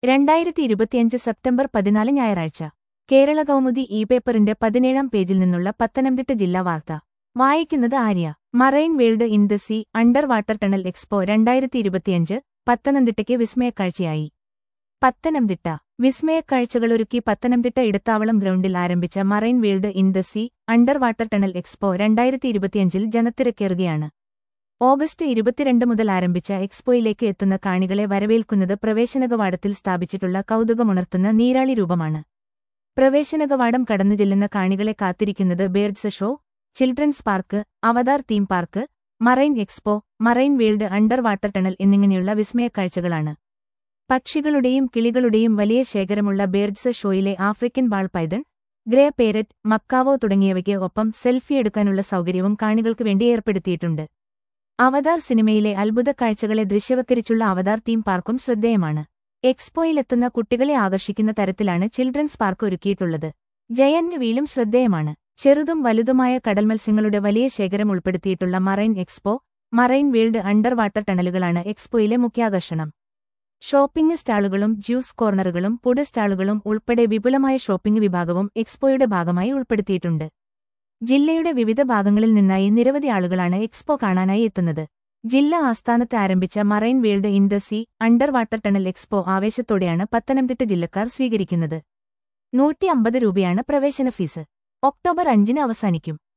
രണ്ടായിരത്തി ഇരുപത്തിയഞ്ച് സെപ്റ്റംബർ പതിനാല് ഞായറാഴ്ച കേരള കൗമുദി ഇ പേപ്പറിന്റെ പതിനേഴാം പേജിൽ നിന്നുള്ള പത്തനംതിട്ട ജില്ലാ വാർത്ത വായിക്കുന്നത് Arya marine world in the sea under water tunnel expo രണ്ടായിരത്തി ഇരുപത്തിയഞ്ച് പത്തനംതിട്ടയ്ക്ക് വിസ്മയക്കാഴ്ചയായി പത്തനംതിട്ട വിസ്മയക്കാഴ്ചകളൊരുക്കി പത്തനംതിട്ട ഇടത്താവളം ഗ്രൗണ്ടിൽ ആരംഭിച്ച marine world in the sea under water tunnel expo രണ്ടായിരത്തി ഇരുപത്തിയഞ്ചിൽ ജനത്തിരക്കേറുകയാണ് ഓഗസ്റ്റ് ഇരുപത്തിരണ്ട് മുതൽ ആരംഭിച്ച എക്സ്പോയിലേക്ക് എത്തുന്ന കാണികളെ വരവേൽക്കുന്നത് പ്രവേശനകവാടത്തിൽ സ്ഥാപിച്ചിട്ടുള്ള കൗതുകമുണർത്തുന്ന നീരാളി രൂപമാണ് പ്രവേശനകവാടം കടന്നു ചെല്ലുന്ന കാണികളെ കാത്തിരിക്കുന്നത് birds show children's park avatar theme park marine expo marine world under water tunnel എന്നിങ്ങനെയുള്ള വിസ്മയക്കാഴ്ചകളാണ് പക്ഷികളുടെയും കിളികളുടെയും വലിയ ശേഖരമുള്ള ബേർഡ്സ് ഷോയിലെ African ball python grey parrot macaw തുടങ്ങിയവയ്ക്ക് ഒപ്പം സെൽഫി എടുക്കാനുള്ള സൗകര്യവും കാണികൾക്ക് വേണ്ടി ഏർപ്പെടുത്തിയിട്ടുണ്ട് അവതാർ സിനിമയിലെ അത്ഭുത കാഴ്ചകളെ ദൃശ്യവത്കരിച്ചുള്ള അവതാർ തീം പാർക്കും ശ്രദ്ധേയമാണ് എക്സ്പോയിലെത്തുന്ന കുട്ടികളെ ആകർഷിക്കുന്ന തരത്തിലാണ് ചിൽഡ്രൻസ് പാർക്ക് ഒരുക്കിയിട്ടുള്ളത് ജയന്റ് വീലും ശ്രദ്ധേയമാണ് ചെറുതും വലുതുമായ കടൽമത്സ്യങ്ങളുടെ വലിയ ശേഖരം ഉൾപ്പെടുത്തിയിട്ടുള്ള marine expo marine world under water ടണലുകളാണ് എക്സ്പോയിലെ മുഖ്യാകർഷണം ഷോപ്പിംഗ് സ്റ്റാളുകളും ജ്യൂസ് കോർണറുകളും പുഡ് സ്റ്റാളുകളും ഉൾപ്പെടെ വിപുലമായ ഷോപ്പിംഗ് വിഭാഗവും എക്സ്പോയുടെ ഭാഗമായി ഉൾപ്പെടുത്തിയിട്ടുണ്ട് ജില്ലയുടെ വിവിധ ഭാഗങ്ങളിൽ നിന്നായി നിരവധി ആളുകളാണ് എക്സ്പോ കാണാനായി എത്തുന്നത് ജില്ലാ ആസ്ഥാനത്ത് ആരംഭിച്ച marine world in the sea under water tunnel expo ആവേശത്തോടെയാണ് പത്തനംതിട്ട ജില്ലക്കാർ സ്വീകരിക്കുന്നത് നൂറ്റി അമ്പത് രൂപയാണ് പ്രവേശന ഫീസ് ഒക്ടോബർ അഞ്ചിന് അവസാനിക്കും